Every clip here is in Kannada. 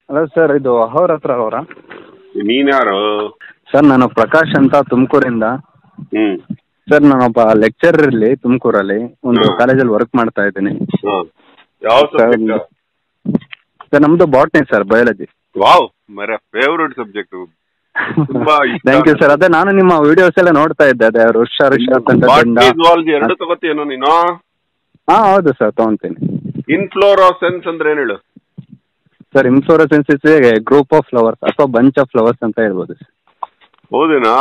ಹಲೋ ಸರ್ ಇದು ಅವ್ರ ಹತ್ರ ಅವರ ನೀನ್ಯಾರು ಸರ್ ನಾನು ಪ್ರಕಾಶ್ ಅಂತ ತುಮಕೂರಿಂದ ಹ್ಮ್ ಸರ್ ನಾನೊಬ್ಬ ಲೆಕ್ಚರರ್ ಇಲ್ಲಿ ತುಮಕೂರಲ್ಲಿ ಒಂದು ಹ್ಮ್. ಕಾಲೇಜಲ್ಲಿ ವರ್ಕ್ ಮಾಡ್ತಾ ಇದ್ದೀನಿ ಹ. ಯಾವ ಸರ್, ಸಬ್ಜೆಕ್ಟ್ ಸರ್ ನಮ್ಮದು ಬಾಟ್ನಿ ಸರ್ ಬಯಾಲಜಿ ವಾವ್ ಮರ ಫೇವ್ರೆಟ್ ಸಬ್ಜೆಕ್ಟ್ ತುಂಬಾ ಇಷ್ಟ. ಥ್ಯಾಂಕ್ ಯು ಸರ್ ಅದೇ ನಾನು ನಿಮ್ಮ ವಿಡಿಯೋಸ್ ಎಲ್ಲ ನೋಡ್ತಾ ಇದ್ದೆ ಅದೇ ಋಷ ಋಷ ಬಾಟ್ನಿ ಜುವಾಲಜಿ ಎರಡು ತಗೋತೀಯೇನೋ ನೀನು ಹಾಂ ಹೌದು ಸರ್ ತೊಗೊತೀನಿ ಇನ್ಫ್ಲೋರೋಸೆನ್ಸ್ ಅಂದ್ರೆ ಏನ್ ಹೇಳು sir inflorescence is group of flowers ಅಥವಾ ಬಂಚ್ ಆಫ್ ಫ್ಲವರ್ಸ್ ಅಂತ ಹೇಳ್ಬೋದು ಸರ್ ಹೌದೇನಾ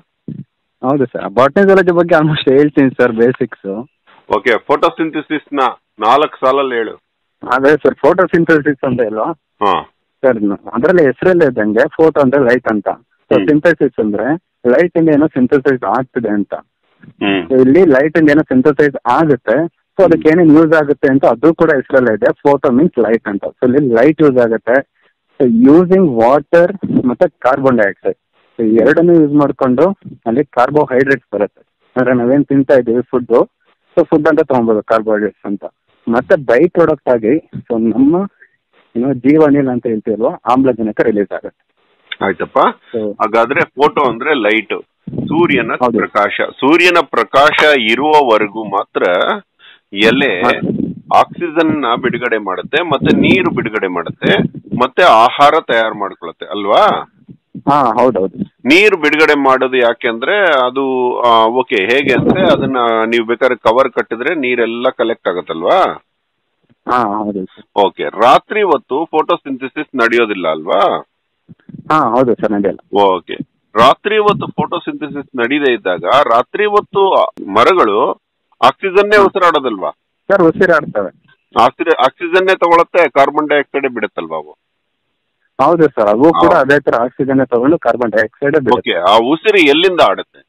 ಹೌದು ಸರ್ ಬಾಟ್ನಿ ಜುವಾಲಜಿ ಬಗ್ಗೆ ಆಲ್ಮೋಸ್ಟ್ ಹೇಳ್ತೀನಿ ಸರ್ ಬೇಸಿಕ್ಸು ಓಕೆ ಫೋಟೋಸಿಂಥಸಿಸ್ ನ ನಾಲ್ಕು ಸಾಲಲ್ಲಿ ಹೇಳು ಅದೇ ಸರ್ ಫೋಟೋ ಸಿಂಥಸಿಸ್ ಅಂತ ಇಲ್ವಾ ಹಾ ಸರ್ ಅದರಲ್ಲಿ ಹೆಸರಲ್ಲೇ ಇದ್ದಂಗೆ ಫೋಟೋ ಅಂದ್ರೆ ಲೈಟ್ ಅಂತ ಸೊ ಹ್ಮ್. ಸಿಂಥಸಿಸ್ ಅಂದ್ರೆ ಲೈಟ್ ಇಂದ ಏನೋ ಸಿಂಥಸೈಸ್ ಆಗ್ತಿದೆ ಅಂತ ಹ್ಮ್ So ಇಲ್ಲಿ ಲೈಟ್ ಇಂದ ಏನೋ ಸಿಂಥಸೈಸ್ ಆಗುತ್ತೆ ಸೊ ಅದಕ್ಕೆ ಏನೇನು ಯೂಸ್ ಆಗುತ್ತೆ ಅಂತ ಅದು ಕೂಡ ಹೆಸರಲ್ಲೇ ಇದೆ ಫೋಟೋ ಮೀನ್ಸ್ ಲೈಟ್ ಅಂತ ಸೊ ಇಲ್ಲಿ ಲೈಟ್ ಯೂಸ್ ಆಗುತ್ತೆ ಸೊ ಯೂಸಿಂಗ್ ವಾಟರ್ ಮತ್ತೆ ಕಾರ್ಬನ್ ಡೈಆಕ್ಸೈಡ್ ಸೊ ಎರಡನ್ನೂ ಯೂಸ್ ಮಾಡಿಕೊಂಡು ಅಲ್ಲಿ ಕಾರ್ಬೋಹೈಡ್ರೇಟ್ಸ್ ಬರುತ್ತೆ ಅಂದ್ರೆ ನಾವೇನು ತಿಂತಾ ಇದ್ದೀವಿ ಫುಡ್ಡು ಸೊ ಫುಡ್ ಅಂತ ತೊಗೊಬೋದು ಕಾರ್ಬೋಹೈಡ್ರೇಟ್ಸ್ ಅಂತ ಮತ್ತೆ ಬೈ ಪ್ರಾಡಕ್ಟ್ ಆಗಿ ಸೊ ನಮ್ಮ ಏನು ಜೀವನಿಲ್ ಅಂತ ಹೇಳ್ತೀವಲ್ವಾ ಆಮ್ಲಜನಕ ರಿಲೀಸ್ ಆಗುತ್ತೆ ಆಯ್ತಪ್ಪ ಸೊ ಹಾಗಾದ್ರೆ ಫೋಟೋ ಅಂದ್ರೆ ಲೈಟ್ ಸೂರ್ಯನ ಹೌದು. ಪ್ರಕಾಶ ಸೂರ್ಯನ ಪ್ರಕಾಶ ಇರುವವರೆಗೂ ಮಾತ್ರ ಎಲೆ ಆಕ್ಸಿಜನ್ ನ ಬಿಡುಗಡೆ ಮಾಡುತ್ತೆ ಮತ್ತೆ ನೀರು ಬಿಡುಗಡೆ ಮಾಡುತ್ತೆ ಮತ್ತೆ ಆಹಾರ ತಯಾರು ಮಾಡ್ಕೊಳುತ್ತೆ ಅಲ್ವಾ ಹಾ ಹೌದೌದು ನೀರು ಬಿಡುಗಡೆ ಮಾಡೋದು ಯಾಕೆ ಅಂದ್ರೆ ಅದು ಓಕೆ ಹೇಗೆ ಅಂದ್ರೆ ಅದನ್ನ ನೀವು ಬೇಕಾದ್ರೆ ಕವರ್ ಕಟ್ಟಿದ್ರೆ ನೀರೆಲ್ಲ ಕಲೆಕ್ಟ್ ಆಗುತ್ತಲ್ವಾ ಹಾ ಹೌದು ಸರ್ ಓಕೆ ರಾತ್ರಿ ಹೊತ್ತು ಫೋಟೋಸಿಂಥಸಿಸ್ ನಡೆಯೋದಿಲ್ಲ ಅಲ್ವಾ ಹಾ ಹೌದು ಸರ್ ನಡೆಯಲ್ಲ ಓಕೆ ರಾತ್ರಿ ಹೊತ್ತು ಫೋಟೋಸಿಂಥಸಿಸ್ ನಡೀದೇ ಇದ್ದಾಗ ರಾತ್ರಿ ಹೊತ್ತು ಮರಗಳು ಆಕ್ಸಿಜನ್ನೇ ಉಸಿರಾಡೋದಲ್ವಾ ಸರ್ ಉಸಿರಾಡ್ತವೆ ಆಕ್ಸಿಜನ್ನೇ ತಗೊಳತ್ತೆ ಕಾರ್ಬನ್ ಡೈಆಕ್ಸೈಡ್ ಬಿಡುತ್ತಲ್ವಾ ಅವು ಹೌದು ಸರ್ ಅವು ಕೂಡ ಹೌದು. ಅದೇ ತರ ಆಕ್ಸಿಜನ್ ತಗೊಂಡು ಕಾರ್ಬನ್ ಡೈಆಕ್ಸೈಡ್ ಓಕೆ ಆ ಉಸಿರು ಎಲ್ಲಿಂದ ಆಡುತ್ತೆ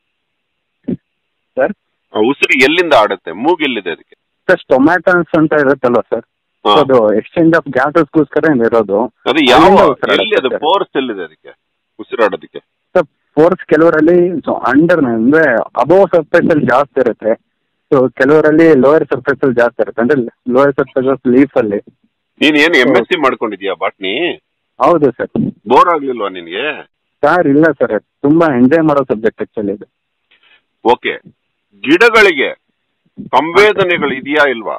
ಸರ್ ಆ ಉಸಿರು ಎಲ್ಲಿಂದ ಆಡುತ್ತೆ ಮೂಗೆಲ್ಲಿದೆ ಅದಕ್ಕೆ ಸರ್ ಟೊಮ್ಯಾಟೋಸ್ ಅಂತ ಇರುತ್ತಲ್ವ ಸರ್ ಹಾ. ಅದು ಎಕ್ಸ್ಚೇಂಜ್ ಆಫ್ ಗ್ಯಾಸಸ್ಗೋಸ್ಕರ ಇರೋದು ಅದು ಯಾವ ಅಲ್ಲಿಂದ ಉಸಿರಾಡುತ್ತೆ ಎಲ್ಲಿ ಅದು ಸರ್. ಫೋರ್ಸ್ ಎಲ್ಲಿದೆ ಅದಕ್ಕೆ ಉಸಿರಾಡೋದಕ್ಕೆ ಸರ್ ಫೋರ್ಸ್ ಕೆಲವರಲ್ಲಿ ಅಂಡರ್ ಅಂದ್ರೆ ಅಬೋವ್ ಸರ್ಫೇಸ್ ಅಲ್ಲಿ ಜಾಸ್ತಿ ಇರುತ್ತೆ ಸೊ ಕೆಲವರಲ್ಲಿ ಲೋಯರ್ ಸರ್ಫೇಸ್ ಅಲ್ಲಿ ಜಾಸ್ತಿ ಇರುತ್ತೆ ಅಂದ್ರೆ ಲೋಯರ್ ಸರ್ಫೇಸ್ ಲೀಫ್ ಅಲ್ಲಿ ನೀನ್ ಏನ್ ಎಂ ಎಸ್ ಸಿ ಮಾಡ್ಕೊಂಡಿದ್ಯಾ ಬಾಟ್ನಿ ಹೌದು ಸರ್ ಬೋರ್ ಆಗ್ಲಿಲ್ವಾ ನಿನ್ಗೆ ಸರ್ ಇಲ್ಲ ಸರ್ ತುಂಬಾ ಎಂಜಾಯ್ ಮಾಡೋ ಸಬ್ಜೆಕ್ಟ್ ಆಕ್ಚುಲಿ ಇದು ಓಕೆ ಗಿಡಗಳಿಗೆ ಸಂವೇದನೆಗಳು ಇದೆಯಾ ಇಲ್ವಾ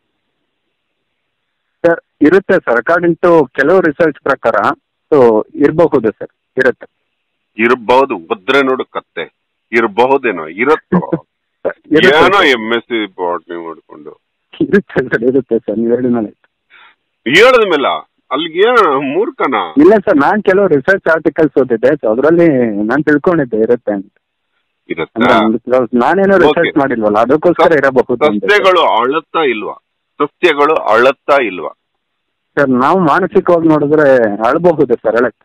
ಸರ್ ಇರುತ್ತೆ ಸರ್ ಅಕಾರ್ಡಿಂಗ್ ಟು ಕೆಲವು ರಿಸರ್ಚ್ ಪ್ರಕಾರ ಸೊ ಇರಬಹುದು ಸರ್ ಇರುತ್ತೆ ಇರಬಹುದು ಒದ್ರೆ ನೋಡು ಕತ್ತೆ ಇರಬಹುದೇನೋ ಇರತ್ತೋ ಸರ್, ಇರುತ್ತೆ ಏನೋ sir. M S C botany ಮಾಡ್ಕೊಂಡು ಇರುತ್ತೆ ಸರ್ ಇರುತ್ತೆ ಸರ್ ನೀವು ಹೇಳಿದ ಮೇಲೆ ಹೇಳದ ಮೇಲೆ ಅಲ್ಲಿಗೆ ಏನು ಮೂರ್ಖನ ಇಲ್ಲ ಸರ್ ನಾನ್ ಕೆಲವು ರಿಸರ್ಚ್ ಆರ್ಟಿಕಲ್ಸ್ ಓದಿದ್ದೆ ಸೊ ಅದರಲ್ಲಿ ನಾನ್ ತಿಳ್ಕೊಂಡಿದ್ದೆ ಇರುತ್ತೆ ಅಂತ ಇರತ್ತಾ ಅಂದ್ರೆ ಒಂದು- ನಾನೇನೋ ರಿಸರ್ಚ್ Okay. ಮಾಡಿಲ್ವಲ್ಲ ಅದಕ್ಕೋಸ್ಕರ ಇರಬಹುದು ಅಂತ. ಸಸ್ಯಗಳು ಅಳತ್ತಾ ಇಲ್ವಾ ಸಸ್ಯಗಳು ಅಳತ್ತಾ ಇಲ್ವಾ ಸರ್ ನಾವು ಮಾನಸಿಕವಾಗಿ ನೋಡಿದ್ರೆ ಅಳಬಹುದು ಸರ್ ಅಳತ್ತೆ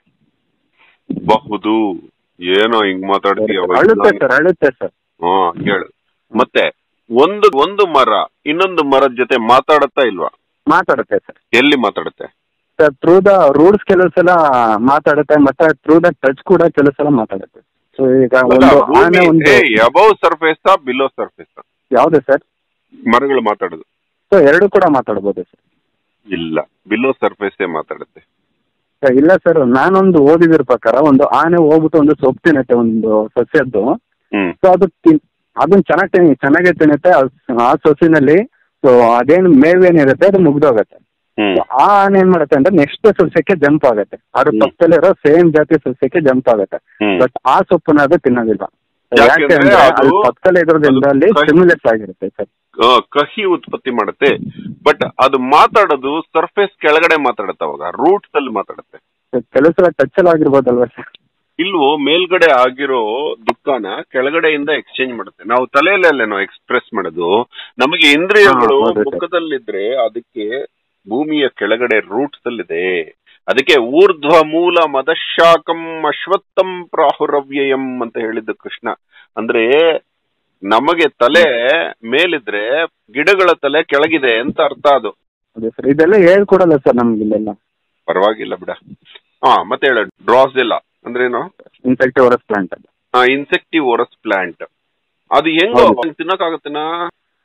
ಬಹುದು ಏನೋ ಹಿಂಗ್ ಮಾತಾಡ್ತೀಯ ಅಳುತ್ತೆ ಸರ್ ಅಳುತ್ತೆ ಸರ್ ಹಾ ಹೇಳು ಮತ್ತೆ ಒಂದು ಒಂದು ಮರ ಇನ್ನೊಂದು ಮರದ ಜೊತೆ ಮಾತಾಡತ್ತಾ ಇಲ್ವಾ ಮಾತಾಡುತ್ತೆ ಸರ್ ಎಲ್ಲಿ ಮಾತಾಡುತ್ತೆ ಸರ್ ಥ್ರೂ ದ ರೂಟ್ಸ್ ಕೆಲವು ಸಲ ಮಾತಾಡುತ್ತೆ ಮತ್ತೆ ಥ್ರೂ ದ ಟಚ್ ಕೂಡ ಕೆಲವು ಸಲ ಮಾತಾಡುತ್ತೆ ಸೊ ಈಗ ಒಂದು ಆನೆ ಒಂದು ಅಬೌವ್ ಸರ್ಫೇಸ್ ಬಿಲೋ ಸರ್ಫೇಸ್ ಯಾವ್ದು ಸರ್ ಮರಗಳು ಮಾತಾಡೋದು ಸೊ ಎರಡು ಕೂಡ ಮಾತಾಡ್ಬೋದು ಸರ್ ಇಲ್ಲ ಬಿಲೋ ಸರ್ಫೇಸೇ ಮಾತಾಡುತ್ತೆ ಸರ್, ಇಲ್ಲ ಸರ್ ನಾನೊಂದು ಓದಿದ್ರ ಪ್ರಕಾರ ಒಂದು ಆನೆ ಹೋಗ್ಬಿಟ್ಟು ಒಂದು ಸೊಪ್ಪು ತಿನ್ನತ್ತೆ ಒಂದು ಸಸ್ಯದ್ದು ಹ್ಮ್ ಸೊ ಅದು ತಿನ್- ಅದನ್ನ ಚೆನ್ನಾಗಿ ತಿನ್ನಿ ಚೆನ್ನಾಗೇ ತಿನ್ನುತ್ತೆ ಆ- ಆ ಸೊಸಿನಲ್ಲಿ ಸೊ ಅದೇನು ಮೇವೇನಿರುತ್ತೆ ಅದು ಮುಗ್ದೋಗತ್ತೆ ಹ್ಮ್ So ಆ ಆನೆ ಏನ್ ಮಾಡುತ್ತೆ ಅಂದ್ರೆ ನೆಕ್ಸ್ಟ್ ಸಸ್ಯಕ್ಕೆ ಜಂಪ್ ಆಗುತ್ತೆ ಅದ್ರ ಹ್ಮ್. ಪಕ್ಕದಲ್ಲಿರೋ ಸೇಮ್ ಜಾತಿ ಸಸ್ಯಕ್ಕೆ ಜಂಪ್ ಆಗುತ್ತೆ ಹ್ಮ್. ಬಟ್ ಆ ಸೊಪ್ಪನ್ನ ಅದು ತಿನ್ನೋದಿಲ್ಲ ಯಾಕೆ ಯಾಕೆ ಅಂದ್ರೆ ಅಂದ್ರೆ ಅದು- ಅಲ್ಲಿ ಪಕ್ಕದಲ್ಲಿ ಇರೋದ್ರಿಂದ ಅಲ್ಲಿ ಅದು ಕಹಿ- ಸ್ಟಿಮ್ಯುಲೇಟ್ ಆಗಿರುತ್ತೆ ಸರ್ ಆ, ಕಹಿ ಉತ್ಪತ್ತಿ ಮಾಡುತ್ತೆ ಬಟ್ ಅದು ಮಾತಾಡೋದು ಸರ್ಫೇಸ್ ಕೆಳಗಡೆ ಮಾತಾಡುತ್ತೆ ಅವಾಗ ರೂಟ್ಸ್ ಅಲ್ಲಿ ಮಾತಾಡುತ್ತೆ ಕೆಲವು ಸಲ ಟಚ್ ಅಲ್ಲಿ ಆಗಿರ್ಬೋದಲ್ವಾ ಸರ್ ಇಲ್ವೋ ಮೇಲ್ಗಡೆ ಆಗಿರೋ ದುಃಖನ ಕೆಳಗಡೆಯಿಂದ ಎಕ್ಸ್ಚೇಂಜ್ ಮಾಡುತ್ತೆ ನಾವು ತಲೆಯಲ್ಲೇನೋ ಎಕ್ಸ್ಪ್ರೆಸ್ ಮಾಡೋದು ನಮಗೆ ಇಂದ್ರಿಯಗಳು ಹಾ, ಹೌದು ಸರ್. ಮುಖದಲ್ಲಿದ್ರೆ ಅದಕ್ಕೆ ಭೂಮಿಯ ಕೆಳಗಡೆ ರೂಟ್ಸ್ ಅಲ್ಲಿದೆ ಅದಕ್ಕೆ ಊರ್ಧ್ವ ಮೂಲ ಮದಶಾಕಂ ಅಶ್ವತ್ಥಂ ಪ್ರಾಹುರವ್ಯಯಂ ಅಂತ ಹೇಳಿದ್ದು ಕೃಷ್ಣ ಅಂದ್ರೆ ನಮಗೆ ತಲೆ ಮೇಲಿದ್ರೆ ಗಿಡಗಳ ತಲೆ ಕೆಳಗಿದೆ ಅಂತ ಅರ್ಥ ಅದು ಅದೇ ಸರ್ ಇದೆಲ್ಲ ಹೇಳ್ಕೊಡಲ್ಲ ಸರ್ ನಮ್ಗೆ ಇಲ್ಲೆಲ್ಲ ಪರವಾಗಿಲ್ಲ ಬಿಡ ಹಾ ಮತ್ತೆ ಹೇಳ ಡ್ರಾಸಿಲ್ಲ ಅಂದ್ರೇನು ಇನ್ಸೆಕ್ಟಿವರಸ್ ಪ್ಲಾಂಟ್ ಅದು ಇನ್ಸೆಕ್ಟಿವೋರಸ್ ಪ್ಲಾಂಟ್ ಅದು ಹೆಂಗೋ ಹೌದು. ತಿನ್ನಕ್ಕಾಗತ್ತನಾ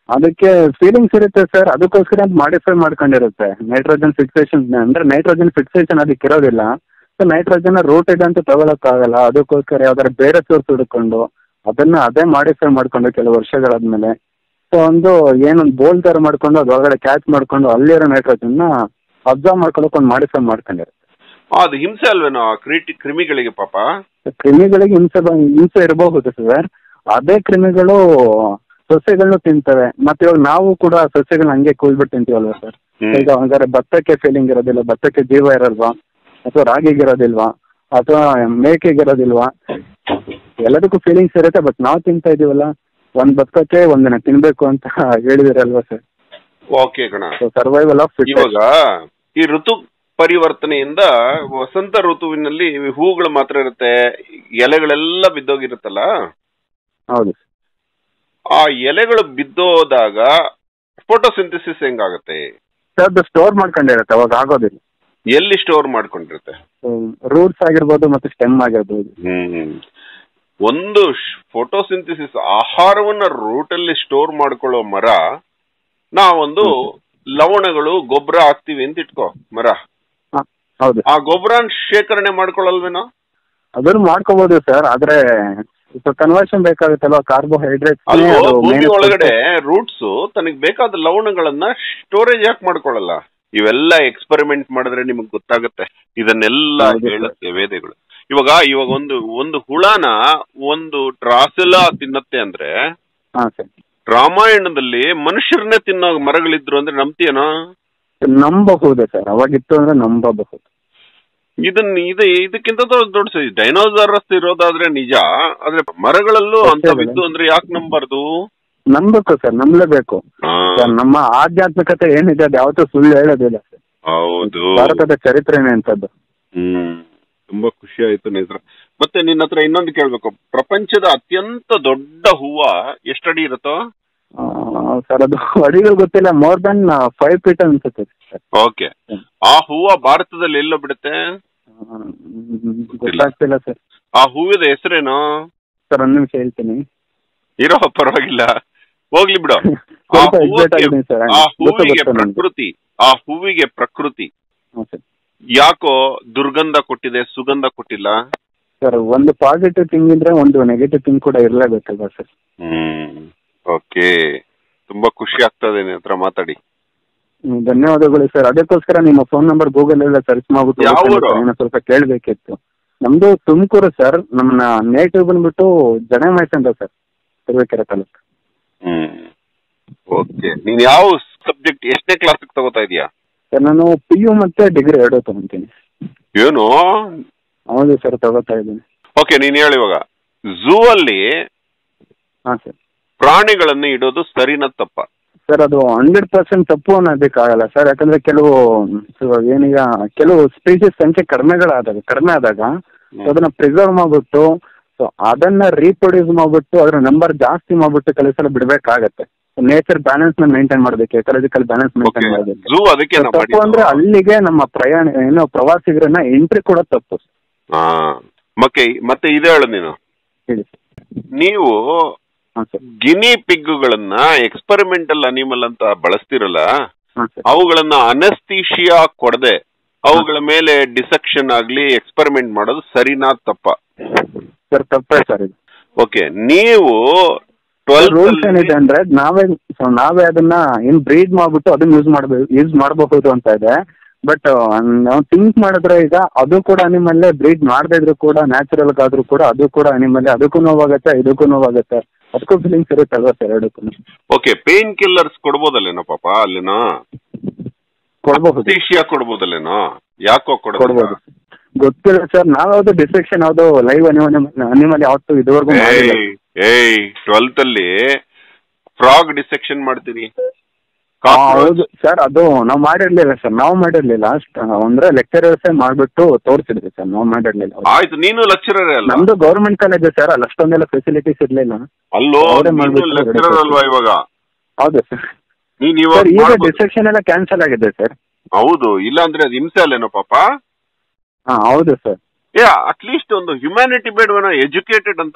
ಅದಕ್ಕೆ ಫೀಲಿಂಗ್ಸ್ ಇರುತ್ತೆ ಸರ್ ಅದಕ್ಕೋಸ್ಕರ ಅದು ಮಾಡಿಫೈ ಮಾಡ್ಕೊಂಡಿರುತ್ತೆ ನೈಟ್ರೋಜನ್ ಫಿಕ್ಸೇಷನ್ ಅಂದ್ರೆ ನೈಟ್ರೋಜನ್ ಫಿಕ್ಸೇಷನ್ ಅದಕ್ಕೆ ಇರೋದಿಲ್ಲ ಸೊ ನೈಟ್ರೋಜನ್ ರೂಟ್ ಇದೆ ಅಂತ ತಗೊಳಕ್ಕಾಗಲ್ಲ ಅದಕ್ಕೋಸ್ಕರ ಯಾವ್ದಾದ್ರು ಬೇರೆ ಸೋರ್ಸ್ ಹುಡ್ಕೊಂಡು ಅದನ್ನ ಅದೇ ಮಾಡಿಫೈ ಮಾಡ್ಕೊಂಡು ಕೆಲವು ವರ್ಷಗಳಾದ್ಮೇಲೆ ಸೊ ಒಂದು ಏನೊಂದು ಬೋಲ್ ತರ ಮಾಡ್ಕೊಂಡು ಅದ್ರ ಒಳಗಡೆ ಕ್ಯಾಚ್ ಮಾಡ್ಕೊಂಡು ಅಲ್ಲಿರೋ ನೈಟ್ರೋಜನ್ನ ಅಬ್ಸರ್ವ್ ಮಾಡ್ಕೊಳಕ್ ಒಂದು ಮಾಡಿಫೈ ಮಾಡ್ಕೊಂಡಿರುತ್ತೆ ಆ, ಅದು ಹಿಂಸೆ ಅಲ್ವೇನೋ ಆ ಕ್ರೀಟಿ ಕ್ರಿಮಿಗಳಿಗೆ ಪಾಪ ಕ್ರಿಮಿಗಳಿಗೆ ಹಿಂಸೆ ಬ- ಹಿಂಸೆ ಇರಬಹುದು ಸರ್ ಅದೇ ಕ್ರಿಮಿಗಳು ಸಸ್ಯಗಳನ್ನು ತಿಂತವೆ ಮತ್ತೆ ಇವಾಗ ನಾವು ಕೂಡ ಸಸ್ಯಗಳನ್ನ ಹಂಗೆ ಕೂಲ್ಬಿಟ್ಟು ತಿಂತೀವಲ್ವಾ ಸರ್ ಹ್ಮ್. ಈಗ ಹಂಗಾರೆ ಭತ್ತಕ್ಕೆ ಫೀಲಿಂಗ್ ಇರೋದಿಲ್ಲ ಭತ್ತಕ್ಕೆ ಜೀವ ಇರಲ್ವಾ ಅಥವಾ ರಾಗಿಗೆ ಇರೋದಿಲ್ವಾ ಅಥವಾ ಮೇಕೆಗೆ ಇರೋದಿಲ್ವಾ ಎಲ್ಲದಕ್ಕೂ ಫೀಲಿಂಗ್ಸ್ ಇರುತ್ತೆ ಬಟ್ ನಾವು ತಿಂತಾ ಇದೀವಲ್ಲ ಒಂದ್ ಭತ್ತಕ್ಕೆ ಒಂದಿನ ತಿನ್ಬೇಕು ಅಂತ ಹೇಳಿದಿರಲ್ವಾ ಸರ್ ಓಕೆ ಕಣ ಸೊ ಸರ್ವೈವಲ್ ಆಫ್ ಫಿಟ್ ಇವಾಗ ಈ ಋತು ಪರಿವರ್ತನೆಯಿಂದ ವಸಂತ ಋತುವಿನಲ್ಲಿ ಹೂಗಳು ಮಾತ್ರ ಇರುತ್ತೆ ಎಲೆಗಳೆಲ್ಲ ಬಿದ್ದೋಗಿರುತ್ತಲ್ಲ ಹೌದು ಆ ಎಲೆಗಳು ಬಿದ್ದೋದಾಗ ಫೋಟೋಸಿಂಥಸಿಸ್ ಹೆಂಗಾಗತ್ತೆ ಸರ್ ಅದು ಸ್ಟೋರ್ ಮಾಡ್ಕೊಂಡಿರುತ್ತೆ ಅವಾಗ ಆಗೋದಿಲ್ಲ ಎಲ್ಲಿ ಸ್ಟೋರ್ ಮಾಡ್ಕೊಂಡಿರುತ್ತೆ ರೂಟ್ಸ್ ಆಗಿರ್ಬೋದು ಮತ್ತೆ ಸ್ಟೆಮ್ ಆಗಿರ್ಬೋದು ಹ್ಮ್ ಒಂದು ಫೋಟೋಸಿಂಥಸಿಸ್ ಆಹಾರವನ್ನ ರೂಟಲ್ಲಿ ಸ್ಟೋರ್ ಮಾಡ್ಕೊಳ್ಳೋ ಮರ ನಾವೊಂದು ಲವಣಗಳು ಗೊಬ್ಬರ ಹಾಕ್ತಿವಿ ಅಂತ ಇಟ್ಕೋ ಮರ ಹ, ಹೌದು ಆ ಗೊಬ್ಬರನ ಶೇಖರಣೆ ಮಾಡ್ಕೊಳ್ಳಲ್ವೇನೋ ಅದನ್ನು ಮಾಡ್ಕೋಬಹುದು ಸರ್ ಆದ್ರೆ ಸ್ವಲ್ಪ ಕನ್ವರ್ಷನ್ ಬೇಕಾಗುತ್ತಲ್ವಾ ಕಾರ್ಬೋಹೈಡ್ರೇಟ್ ಅಲ್ವೋ ಭೂಮಿ ಒಳಗಡೆ ರೂಟ್ಸ್ ತನಗೆ ಬೇಕಾದ ಲವಣಗಳನ್ನ ಸ್ಟೋರೇಜ್ ಯಾಕೆ ಮಾಡ್ಕೊಳ್ಳಲ್ಲ ಇವೆಲ್ಲ ಎಕ್ಸ್ಪೆರಿಮೆಂಟ್ ಮಾಡಿದ್ರೆ ನಿಮಗೆ ಗೊತ್ತಾಗುತ್ತೆ ಇದನ್ನೆಲ್ಲ ಹೌದು ಸರ್. ಹೇಳುತ್ತೆ ವೇದಗಳು ಇವಾಗ ಇವಾಗ ಒಂದು ಒಂದು ಹುಳನ ಒಂದು ಡ್ರಾಸೆಲ್ಲ ತಿನ್ನತ್ತೆ ಅಂದ್ರೆ ಹಾ ಸರ್ ರಾಮಾಯಣದಲ್ಲಿ ಮನುಷ್ಯರನ್ನೇ ತಿನ್ನೋ ಮರಗಳಿದ್ರು ಅಂದ್ರೆ ನಂಬ್ತೀಯನೋ ನಂಬಬಹುದು ಸರ್ ಅವಾಗಿತ್ತು ಅಂದ್ರೆ ನಂಬಬಹುದು ಇದನ್ನ ಇದು ಇದಕ್ಕಿಂತ ದೊಡ್ಡ ದೊಡ್ಡ ಡೈನೋಸಾರಸ್ ಇರೋದಾದ್ರೆ ನಿಜ ಆದ್ರೆ ಮರಗಳಲ್ಲೂ ಅಂತ ಸಸ್ಯಗಳು. ಬಿದ್ದು ಅಂದ್ರೆ ಯಾಕೆ ನಂಬಾರ್ದು ನಂಬಬೇಕು ಸರ್ ನಂಬಲೇಬೇಕು ಆ, ಸರ್ ನಮ್ಮ ಆಧ್ಯಾತ್ಮಿಕತೆ ಏನಿದೆ ಅದು ಯಾವತ್ತೂ ಸುಳ್ಳು ಹೇಳೋದಿಲ್ಲ ಸರ್ ಹೌದು ಭಾರತದ ಚರಿತ್ರೆನೇ ಅಂತದ್ದು ಹ್ಮ್ ತುಂಬಾ ಖುಷಿ ಆಯ್ತು ನೇತ್ರ ಮತ್ತೆ ನಿನ್ನ ಹತ್ರ ಇನ್ನೊಂದು ಕೇಳ್ಬೇಕು ಪ್ರಪಂಚದ ಅತ್ಯಂತ ದೊಡ್ಡ ಹೂವ ಎಷ್ಟಡಿ ಇರುತ್ತೋ ಆ, ಸರ್ ಅದು ಅಡಿಗಳು ಗೊತ್ತಿಲ್ಲ ಮೋರ್ ದನ್ ಫೈವ್ ಫೀಟ್ ಅನ್ಸುತ್ತೆ ಸರ್ ಓಕೆ ಆ ಹೂವ ಭಾರತದಲ್ಲಿ ಎಲ್ಲೋ ಬಿಡುತ್ತೆ ಆ, ಗೊತ್ತಾಗ್ತಿಲ್ಲ ಸರ್ ಆ ಹೂವಿನ ಹೆಸರೇನು ಸರ್ ಒಂದು ನಿಮಿಷ ಹೇಳ್ತೀನಿ ಇರೋ ಪರವಾಗಿಲ್ಲ ಹೋಗ್ಲಿ ಬಿಡು ಆ ಸ್ವಲ್ಪ ಎಕ್ಸೈಟ್ ಹೂವಿಗೆ ಆಗಿದ್ದೀನಿ ಸರ್ ಆ ಗೊತ್ತು ಹೂವಿಗೆ ಗೊತ್ತು ನನಗೆ ಪ್ರಕೃತಿ ಆ ಹೂವಿಗೆ ಪ್ರಕೃತಿ ಹಾಂ ಸರ್ ಯಾಕೋ ದುರ್ಗಂಧ ಕೊಟ್ಟಿದೆ ಸುಗಂಧ ಕೊಟ್ಟಿಲ್ಲ ಸರ್ ಒಂದು ಪಾಸಿಟಿವ್ ಥಿಂಗ್ ಇದ್ರೆ ಒಂದು ನೆಗೆಟಿವ್ ಥಿಂಗ್ ಕೂಡ ಇರಲೇಬೇಕಲ್ವಾ ಸರ್ ಹ್ಮ್ ಓಕೆ ತುಂಬಾ ಖುಷಿ ಆಗ್ತದೆ ನಿನ್ನ ಹತ್ರ ಮಾತಾಡಿ ಹ್ಮ್, ಧನ್ಯವಾದಗಳು ಸರ್ ಅದಕ್ಕೋಸ್ಕರ ನಿಮ್ಮ ಫೋನ್ ನಂಬರ್ ಗೂಗಲ್ ಎಲ್ಲ ಸರ್ಚ್ ಮಾಡ್ಬಿಟ್ಟು ಯಾವ ಓದ್ಕೊಂಡು ಊರು? ಏನೋ ಸ್ವಲ್ಪ ಕೇಳಬೇಕಿತ್ತು ನಮ್ದು ತುಮಕೂರು ಸರ್ ನಮ್ಮ ನೇಟಿವ್ ಬಂದ್ಬಿಟ್ಟು ಜಡಮೈಸ್ ಅಂತ sir Turuvekere taluk hmm okay ನೀನ್ ಯಾವ ಸಬ್ಜೆಕ್ಟ್ ಎಷ್ಟನೇ ಕ್ಲಾಸ್ ತಗೋತಾ ಇದೀಯಾ ಸರ್ ನಾನು ಪಿ ಯು ಮತ್ತೆ ಡಿಗ್ರಿ ಎರಡೂ ತಗೊಂತೀನಿ ಏನು ಹೌದು ಸರ್ ತಗೋತಾ ಇದ್ದೀನಿ ಓಕೆ ನೀನ್ ಹೇಳು ಇವಾಗ ಝೂ ಅಲ್ಲಿ ಹಾಂ ಸರ್ ಪ್ರಾಣಿಗಳನ್ನು ಇಡೋದು ಸರಿನ ತಪ್ಪ ಸರ್ ಅದು ಹಂಡ್ರೆಡ್ ಪರ್ಸೆಂಟ್ ತಪ್ಪು ಅನ್ನೋದಕ್ಕಾಗಲ್ಲ ಸರ್ ಯಾಕಂದ್ರೆ ಕೆಲವು so ಏನೀಗ ಕೆಲವು ಸ್ಪೀಸೀಸ್ ಸಂಖ್ಯೆ ಕಡಿಮೆಗಳಾದಾಗ ಕಡಿಮೆ ಆದಾಗ so ಅದನ್ನ ಪ್ರಿಸರ್ವ್ ಮಾಡ್ಬಿಟ್ಟು ಸೊ ಅದನ್ನ ರೀಪ್ರೊಡ್ಯೂಸ್ ಮಾಡ್ಬಿಟ್ಟು ಅದ್ರ ನಂಬರ್ ಜಾಸ್ತಿ ಮಾಡ್ಬಿಟ್ಟು ಕೆಲವು ಸಲ ಬಿಡ್ಬೇಕಾಗತ್ತೆ ನೇಚರ್ ಬ್ಯಾಲೆನ್ಸ್ ನ ಮೇಂಟೈನ್ ಮಾಡ್ಬೇಕು ಎಕಲಾಜಿಕಲ್ ಬ್ಯಾಲೆನ್ಸ್ ಮೇಂಟೈನ್ ಮಾಡ್ಬೇಕು ಝೂ ಅದಕ್ಕೆ ನಾವು ತಪ್ಪು ಅಂದ್ರೆ ಮಾಡಿದ್ದು. ಅಲ್ಲಿಗೆ ನಮ್ಮ ಪ್ರಯಾಣ ಏನೋ ಪ್ರವಾಸಿಗರನ್ನ ಎಂಟ್ರಿ ಕೂಡ ತಪ್ಪು ಹಾ ಮತ್ತೆ ಮತ್ತೆ ಇದೇ ಹೇಳು ನೀನು ಹೇಳಿ ನೀವು ಹಾಂ ಸರ್ ಗಿನಿ ಪಿಗ್ಗುಗಳನ್ನ ಎಕ್ಸ್ಪೆರಿಮೆಂಟಲ್ ಅನಿಮಲ್ ಅಂತ ಬಳಸ್ತಿರಲ್ಲ ಹಾಂ ಸರ್ ಅವುಗಳನ್ನ ಅನಸ್ತೀಶಿಯಾ ಕೊಡದೆ ಅವುಗಳ ಮೇಲೆ ಡಿಸೆಕ್ಷನ್ ಆಗ್ಲಿ ಎಕ್ಸ್ಪೆರಿಮೆಂಟ್ ಮಾಡೋದು ಸರಿನಾ ತಪ್ಪ ಸರ್ ತಪ್ಪೇ ಸರ್ ಇದು ಓಕೆ ನೀವು ರೂಲ್ಸ್ ಏನಿದೆ ಟ್ವೆಲ್ತ್ ಅಂದ್ರೆ ನಾವೇ ಸೊ ನಾವೇ ಅದನ್ನ ಏನ್ ಬ್ರೀಡ್ ಮಾಡ್ಬಿಟ್ಟು ಅದನ್ನ ಯೂಸ್ ಮಾಡಬೇಕು ಯೂಸ್ ಮಾಡಬಹುದು ಅಂತ ಇದೆ ಬಟ್ ನಾವು ಥಿಂಕ್ ಮಾಡಿದ್ರೆ ಈಗ ಅದು ಕೂಡ ಅನಿಮಲ್ಲೇ ಬ್ರೀಡ್ ಮಾಡದೇ ಇದ್ರು ಕೂಡ ನ್ಯಾಚುರಲ್ ಆದ್ರೂ ಕೂಡ ಅದು ಕೂಡ ಅನಿಮಲ್ಲೇ ಅದಕ್ಕೂ ನೋವಾಗತ್ತೆ ಇದಕ್ಕೂ ನೋವಾಗತ್ತೆ ಅದಕ್ಕೂ ಫೀಲಿಂಗ್ಸ್ ಇರುತ್ತಲ್ವಾ ಸರ್ ಎರಡಕ್ಕೂ ಓಕೆ ಪೇನ್ ಕಿಲ್ಲರ್ಸ್ ಕೊಡ್ಬೋದಲ್ಲೇನೋ ಪಾಪ ಅಲ್ಲಿನೋ ಕೊಡಬಹುದು ಅನಸ್ತೀಶಿಯಾ ಕೊಡ್ಬೋದಲ್ಲೇನೋ ಯಾಕೋ ಕೊಡ್ಬೋದು ಕೊಡಬಹುದು ಗೊತ್ತಿಲ್ಲ ಸರ್ ನಾವ್ಯಾವ್ದು ಡಿಸ್ಟ್ರಿಕ್ಷನ್ ಯಾವ್ದು ಲೈವ್ ಅನಿಮಲ್ ಅನಿಮಲ್ ಯಾವತ್ತು ಇದುವರೆಗೂ ಮಾಡಿಲ್ಲ ಏಯ್ ಏಯ್ ಟ್ವೆಲ್ತ್ ಅಲ್ಲಿ ಫ್ರಾಗ್ ಡಿಸೆಕ್ಷನ್ ಮಾಡ್ತೀರಿ ಆ, ಹೌದು ಸರ್ ಅದು ನಾವು ಮಾಡಿರ್ಲಿಲ್ಲ ಸರ್ ನಾವು ಮಾಡಿರ್ಲಿಲ್ಲ ಅಷ್ಟ್ ಅಂದ್ರೆ ಲೆಕ್ಚರರ್ಸ್ ಮಾಡ್ಬಿಟ್ಟು ತೋರಿಸಿದ್ವಿ ಸರ್ ನಾವು ಮಾಡಿರ್ಲಿಲ್ಲ ಆಯ್ತು ನೀನು ಲೆಕ್ಚರರ್ ಅಲ್ಲ ನಮ್ದು ಗೌರ್ಮೆಂಟ್ ಕಾಲೇಜ್ ಸರ್ ಅಲ್ಲಿ ಅಷ್ಟೊಂದೆಲ್ಲ ಫೆಸಿಲಿಟೀಸ್ ಇರ್ಲಿಲ್ಲ ಅಲ್ಲೋ ಅವ್ರೇ ನೀನು ಮಾಡ್ಬಿಟ್ಟು ಲೆಕ್ಚರರ್ ಹೊರಗಡೆ ಅಲ್ವಾ ಇವಾಗ ಹೌದು ಸರ್ ನೀನ್ ಸರ್ ಇವಾಗ ಈಗ ಮಾಡ್ಬೋದು. ಡಿಸ್ಟ್ರಕ್ಷನ್ ಎಲ್ಲ ಕ್ಯಾನ್ಸಲ್ ಆಗಿದೆ ಸರ್ ಹೌದು ಇಲ್ಲ ಅಂದ್ರೆ ಅದು ಹಿಂಸೆ ಅಲ್ಲೇನೋ ಪಾಪ ಹಾ ಹೌದು ಸರ್ ಏ ಅಟ್ಲೀಸ್ಟ್ ಒಂದು ಹ್ಯುಮ್ಯಾನಿಟಿ ಬೇಡವೇನೋ ಎಜುಕೇಟೆಡ್ ಅಂತಾರೆ